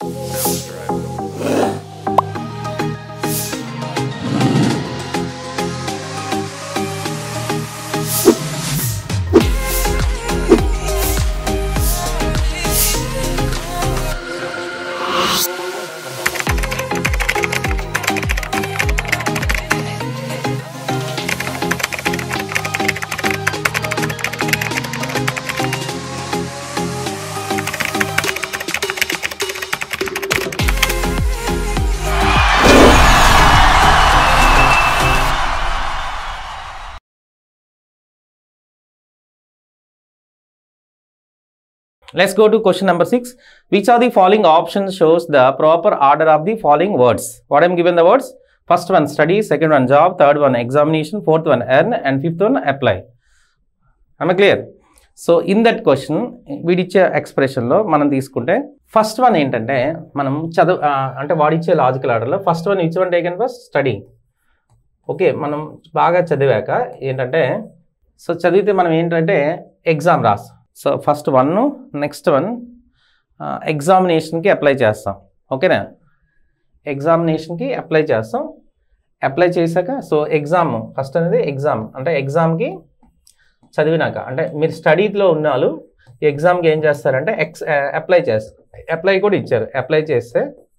Let's go to question number 6. Which of the following options shows the proper order of the following words? What I am given the words? First one study, second one job, third one examination, fourth one earn and fifth one apply. Am I clear? So in that question వీడిచ్చే ఎక్స్ప్రెషన్లో మనం తీసుకుంటే first one ఏంటంటే మనం చదువు ఆ, అంటే వాడిచ్చే లాజికల్ ఆర్డర్లో first one which one taken first study okay మనం బాగా చదివాక ఏంటంటే సో చదివితే మనం ఏంటంటే ఎగ్జామ్ రాస్తాం so first one next one ఎగ్జామినేషన్కి అప్లై చేస్తాం ఓకేనా ఎగ్జామినేషన్కి అప్లై చేస్తాం అప్లై చేశాక సో ఎగ్జామ్ ఫస్ట్ అనేది ఎగ్జామ్ అంటే ఎగ్జామ్కి చదివినాక అంటే మీరు స్టడీలో ఉన్నాళ్ళు ఎగ్జామ్కి ఏం చేస్తారంటే ఎక్స్ అప్లై చేస్తారు అప్లై కూడా ఇచ్చారు అప్లై చేస్తే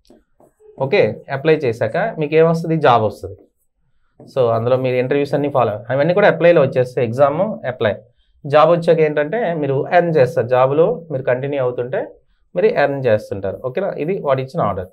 ఓకే అప్లై చేశాక మీకు ఏమొస్తుంది జాబ్ వస్తుంది సో అందులో మీరు ఇంటర్వ్యూస్ అన్ని ఫాలో అవన్నీ కూడా అప్లైలో వచ్చేస్తాయి ఎగ్జామ్ అప్లై జాబ్ వచ్చాక ఏంటంటే మీరు ఎర్న్ చేస్తారు జాబ్లో మీరు కంటిన్యూ అవుతుంటే మీరు ఎర్న్ చేస్తుంటారు ఓకేనా ఇది వాడు ఇచ్చిన ఆర్డర్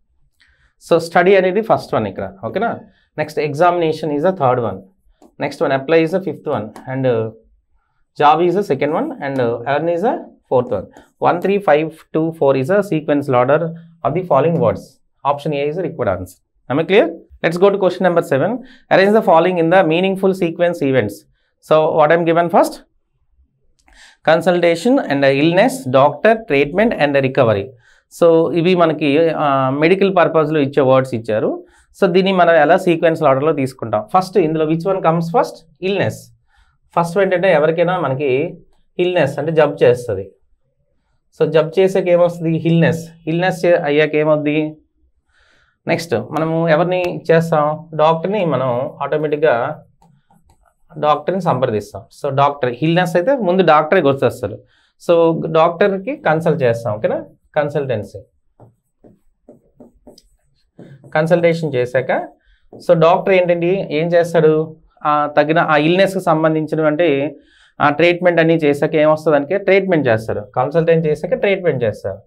సో స్టడీ అనేది ఫస్ట్ వన్ ఇక్కడ ఓకేనా next examination is the third one next one apply is the fifth one and job is the second one and earn is the fourth one one three five two four is the sequence order of the following words option A is required answer am I clear let's go to question number 7 arrange the following in the meaningful sequence events so what i'm given first consultation and illness doctor treatment and recovery so ఇవి మనకి medical పర్పస్లో ఇచ్చే words ఇచ్చారు so దీన్ని మనం ఎలా sequence ఆర్డర్లో తీసుకుంటాం ఫస్ట్ ఇందులో which one comes first illness first ఏంటంటే ఎవరికైనా మనకి ఇల్నెస్ అంటే జబ్ చేస్తుంది సో జబ్ చేసాక ఏమొస్తుంది హిల్నెస్ హిల్నెస్ అయ్యాక ఏమవుద్ది నెక్స్ట్ మనము ఎవరిని చేస్తాం డాక్టర్ని మనం ఆటోమేటిక్గా డాక్టర్ని సంప్రదిస్తాం సో డాక్టర్ హిల్నెస్ అయితే ముందు డాక్టరే గుర్తొస్తారు సో డాక్టర్కి కన్సల్ట్ చేస్తాం ఓకేనా కన్సల్టెన్సీ కన్సల్టేషన్ చేశాక సో డాక్టర్ ఏంటండి ఏం చేస్తాడు ఆ తగిన ఆ ఇల్నెస్కి సంబంధించినటువంటి ఆ ట్రీట్మెంట్ అన్నీ చేశాక ఏమొస్తుంది అంటే ట్రీట్మెంట్ చేస్తారు కన్సల్టెంట్ చేశాక ట్రీట్మెంట్ చేస్తారు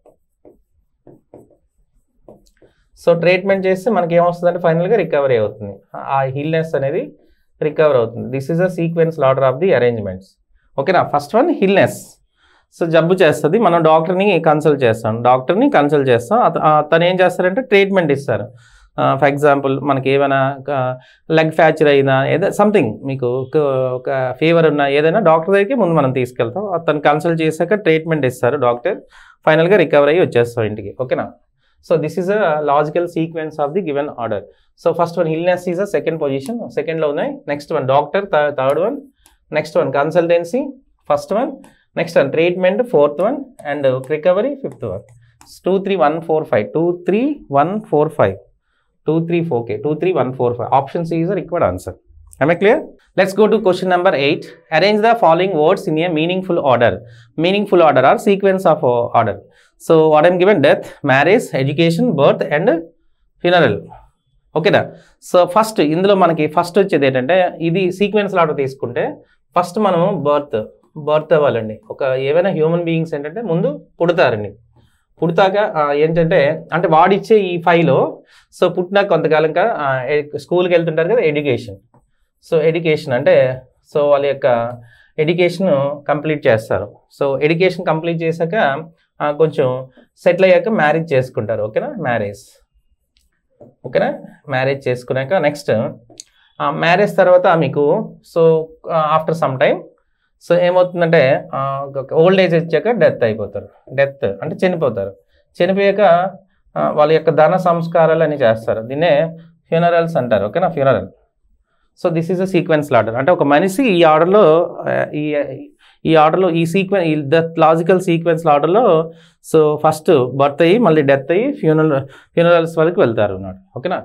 సో ట్రీట్మెంట్ చేస్తే మనకి ఏమొస్తుంది అంటే ఫైనల్గా రికవరీ అవుతుంది ఆ హిల్నెస్ అనేది రికవర్ అవుతుంది this is a sequence ladder of the arrangements ఓకేనా ఫస్ట్ వన్ హిల్నెస్ సో జబ్బు చేస్తుంది మనం డాక్టర్ని కన్సల్ట్ చేస్తాం డాక్టర్ని కన్సల్ట్ చేస్తాం అత- ఆ, తను ఏం చేస్తారంటే ట్రీట్మెంట్ ఇస్తారు ఫర్ ఎగ్జాంపుల్ మనకి ఏమైనా లెగ్ ఫ్రాక్చర్ అయినా ఏదో సంథింగ్ మీకు ఒక- ఒక ఫీవర్ ఉన్న ఏదైనా డాక్టర్ దగ్గరికి ముందు మనం తీసుకెళ్తాం అతను కన్సల్ట్ చేశాక ట్రీట్మెంట్ ఇస్తారు డాక్టర్ ఫైనల్గా రికవర్ అయ్యి వచ్చేస్తాం ఇంటికి ఓకేనా so this is a logical sequence of the given order so first one illness is a second position సెకండ్లో ఉన్నాయి next one doctor third one next one consultancy first one next one treatment fourth one and recovery fifth one two three one four five two three one four five two three four K two three one four five option C is required answer Am I clear? Let's go to question number 8. Arrange the following words in a meaningful order. Meaningful order or sequence of uh, order. So, what I'm given death, marriage, education, birth and funeral. ఓకేనా so first ఇందులో మనకి first వచ్చేది ఏంటంటే ఇది sequence order తీసుకుంటే first మనం birth birth అవ్వాలండి ఒక ఏవైనా హ్యూమన్ బీయింగ్స్ ఏంటంటే ముందు పుడతారండి పుడతాక ఆ, ఏంటంటే అంటే వాడిచ్చే ఈ ఫైలో సో పుట్టినాక కొంతకాలంగా స్కూల్కి వెళ్తుంటారు కదా ఎడ్యుకేషన్ సో ఎడ్యుకేషన్ అంటే సో వాళ్ళ యొక్క ఎడ్యుకేషన్ కంప్లీట్ చేస్తారు సో ఎడ్యుకేషన్ కంప్లీట్ చేశాక ఆ, కొంచెం సెటిల్ అయ్యాక మ్యారేజ్ చేసుకుంటారు ఓకేనా మ్యారేజ్ ఓకేనా మ్యారేజ్ చేసుకున్నాక నెక్స్ట్ మ్యారేజ్ తర్వాత మీకు so after some time so ఏమవుతుందంటే ఓల్డ్ ఏజ్ వచ్చాక డెత్ అయిపోతారు డెత్ అంటే చనిపోతారు చనిపోయాక ఆ, వాళ్ళ యొక్క ధన సంస్కారాలు అని చేస్తారు దీన్నే ఫ్యూనరల్స్ అంటారు ఓకేనా funeral so this is a sequence order అంటే ఒక మనిషి ఈ ఆర్డర్లో ఈ ఈ ఆర్డర్లో ఈ సీక్వెన్ ఈ ద లాజికల్ సీక్వెన్స్ ఆర్డర్లో సో ఫస్ట్ బర్త్ అయ్యి మళ్ళీ డెత్ అయ్యి ఫ్యూనల్ ఫ్యూనరల్స్ వరకు వెళ్తారు అన్నాడు ఓకేనా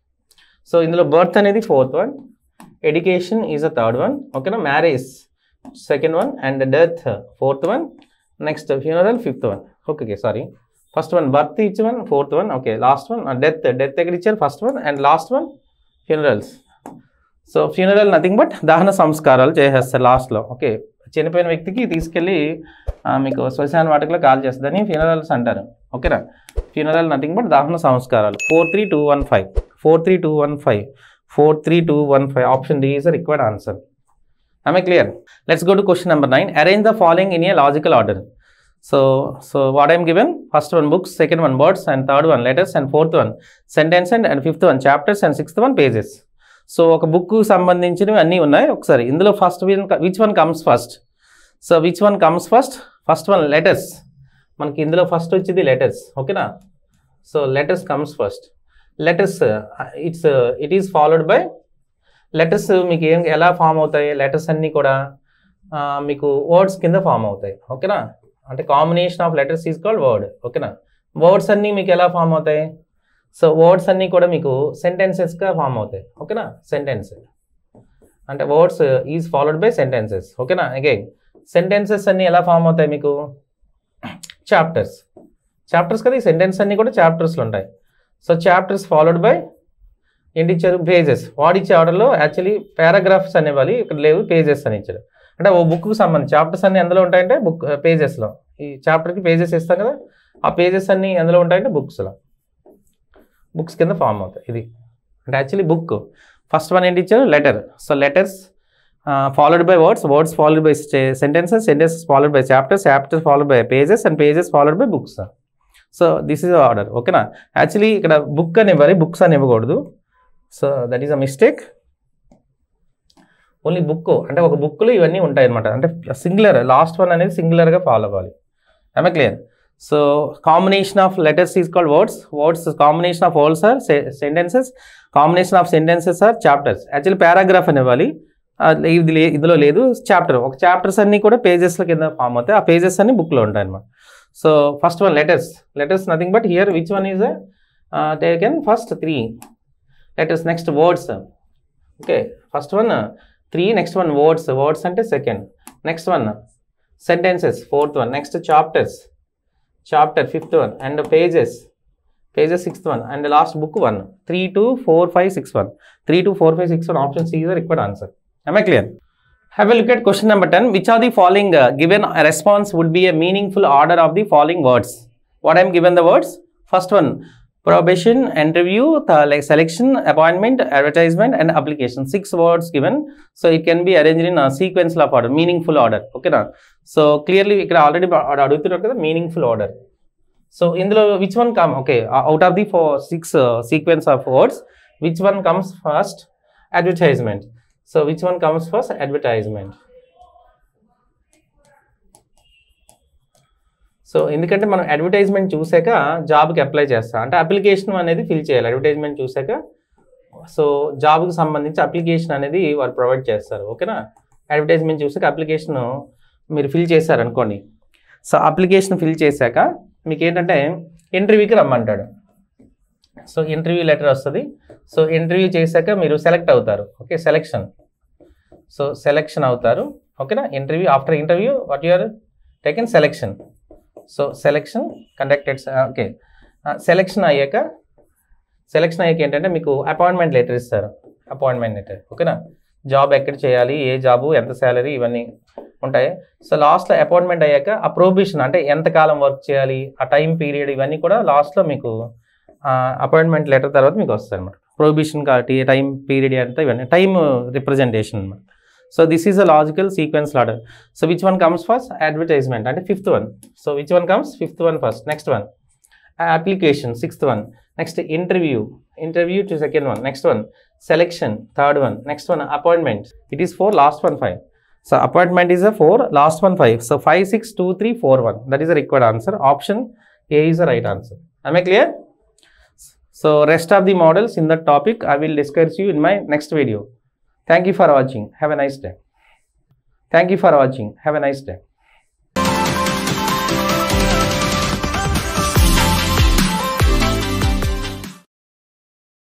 సో ఇందులో బర్త్ అనేది fourth one education is a third one ఓకేనా marriage second one and death fourth one next funeral fifth one okay sorry first one birth ఇచ్చి one fourth one okay last one death death ఎక్కడ ఇచ్చారు first one and last one funerals so funeral nothing but దహన సంస్కారాలు చేసేస్తారు లాస్ట్లో okay చనిపోయిన వ్యక్తికి తీసుకెళ్ళి ఆ, మీకు శ్మశాన వాటికలో కాల్ చేస్తుందని ఫ్యూనరల్స్ అంటారు ఓకేనా ఫ్యూనరల్ నథింగ్ బట్ దహన సంస్కారాలు four three two one five four three two one five four three two one five option D is required answer I clear let's go to question number nine arrange the following in a logical order so so what I'm given first one books second one words and third one letters and fourth one sentence and and fifth one chapters and sixth one pages so ఒక book సంబంధించినవి అన్నీ ఉన్నాయి ఒకసారి ఇందులో first which one comes first so which one comes first first one letters మనకి ఇందులో first వచ్చేది letters ఓకేనా so letters comes first letters it's it is followed by letters మీకు ఏం ఎలా ఫామ్ అవుతాయి లెటర్స్ అన్నీ కూడా ఆ, మీకు వర్డ్స్ కింద ఫామ్ అవుతాయి ఓకేనా అంటే combination of letters is called word ఓకేనా వర్డ్స్ అన్నీ మీకు ఎలా ఫామ్ అవుతాయి సో వర్డ్స్ అన్నీ కూడా మీకు సెంటెన్సెస్గా ఫామ్ అవుతాయి ఓకేనా సెంటెన్స్ అంటే words is followed by sentences ఓకేనా అగైన్ సెంటెన్సెస్ అన్నీ ఎలా ఫామ్ అవుతాయి మీకు చాప్టర్స్ చాప్టర్స్ కదా ఈ సెంటెన్స్ అన్నీ కూడా చాప్టర్స్లో ఉంటాయి సో చాప్టర్స్ ఫాలోడ్ బై ఏంటి ఇచ్చారు పేజెస్ వాడిచ్చే ఆర్డర్లో యాక్చువల్లీ పారాగ్రాఫ్స్ అనేవాలి ఇక్కడ లేవు పేజెస్ అని ఇచ్చారు అంటే ఓ బుక్కి సంబంధించి చాప్టర్స్ అన్ని ఎందులో ఉంటాయంటే బుక్ పేజెస్లో ఈ చాప్టర్కి పేజెస్ ఇస్తాం కదా ఆ పేజెస్ అన్ని ఎందులో ఉంటాయంటే బుక్స్లో బుక్స్ కింద ఫామ్ అవుతాయి ఇది అంటే యాక్చువల్లీ బుక్ ఫస్ట్ వన్ ఏంటి ఇచ్చారు letter so letters followed by words words followed by sentences sentences followed by chapters chapters followed by pages and pages followed by books so this is order ఓకేనా actually ఇక్కడ book అని ఇవ్వాలి books అని ఇవ్వకూడదు so that is a mistake only book అంటే ఒక బుక్లో ఇవన్నీ ఉంటాయి అనమాట అంటే సింగులర్ లాస్ట్ వన్ అనేది సింగులర్గా ఫాలో అవ్వాలి I'm clear so combination of letters is called words words combination of words are sentences combination of sentences are chapters actually paragraph అని ఇవ్వాలి ఆ, ఇది లే ఇందులో లేదు చాప్టర్ ఒక చాప్టర్స్ అన్నీ కూడా పేజెస్ల కింద ఫామ్ అవుతాయి ఆ పేజెస్ అన్ని బుక్లో ఉంటాయి అనమాట so first one letters letters nothing but here which one is taken first three letters next words okay first one three next one words words అంటే second next one sentences fourth one next chapters chapter fifth one and pages pages sixth one and last book one three two four five six one three two four five six one option C is required answer am i clear have a look at question number 10 which are the following uh, given a response would be a meaningful order of the following words what i'm given the words first one probation interview the, like selection appointment advertisement and application six words given so it can be arranged in a sequential of order meaningful order okay na so clearly ఇక్కడ already అడుగుతున్నారు కదా meaningful order so ఇందులో which one come okay out of the four six sequence of words which one comes first advertisement so which one comes first advertisement so ఎందుకంటే మనం advertisement చూసాక జాబ్కి apply చేస్తాం అంటే అప్లికేషన్ అనేది ఫిల్ చేయాలి advertisement చూసాక సో జాబ్కి సంబంధించి అప్లికేషన్ అనేది వారు ప్రొవైడ్ చేస్తారు ఓకేనా అడ్వర్టైజ్మెంట్ చూసాక అప్లికేషన్ మీరు ఫిల్ చేశారనుకోండి సో అప్లికేషన్ ఫిల్ చేశాక మీకు ఏంటంటే ఇంటర్వ్యూకి రమ్మంటాడు సో ఇంటర్వ్యూ లెటర్ వస్తుంది సో ఇంటర్వ్యూ చేశాక మీరు సెలెక్ట్ అవుతారు ఓకే సెలెక్షన్ సో సెలెక్షన్ అవుతారు ఓకేనా interview after interview what you are taken selection so selection conducted okay selection అయ్యాక సెలెక్షన్ అయ్యాక ఏంటంటే మీకు అపాయింట్మెంట్ లెటర్ ఇస్తారు అపాయింట్మెంట్ లెటర్ ఓకేనా జాబ్ ఎక్కడ చేయాలి ఏ జాబు ఎంత శాలరీ ఇవన్నీ ఉంటాయి సో లాస్ట్లో అపాయింట్మెంట్ అయ్యాక ఆ ప్రొబిషన్ అంటే ఎంతకాలం వర్క్ చేయాలి ఆ టైం పీరియడ్ ఇవన్నీ కూడా లాస్ట్లో మీకు అపాయింట్మెంట్ లెటర్ తర్వాత మీకు వస్తాయి అనమాట ప్రొబిషన్ కాబట్టి టైం పీరియడ్ అంతా ఇవన్నీ టైం రిప్రజెంటేషన్ అనమాట so this is a logical sequence ladder so which one comes first advertisement అంటే fifth one so which one comes fifth one first next one application sixth one next interview interview to second one next one selection third one next one appointment it is four last one five so appointment is a four last one five so five six two three four one that is a required answer option A is the right answer I clear So rest of the models in that topic I will discuss you in my next video. Thank you for watching have a nice day thank you for watching have a nice day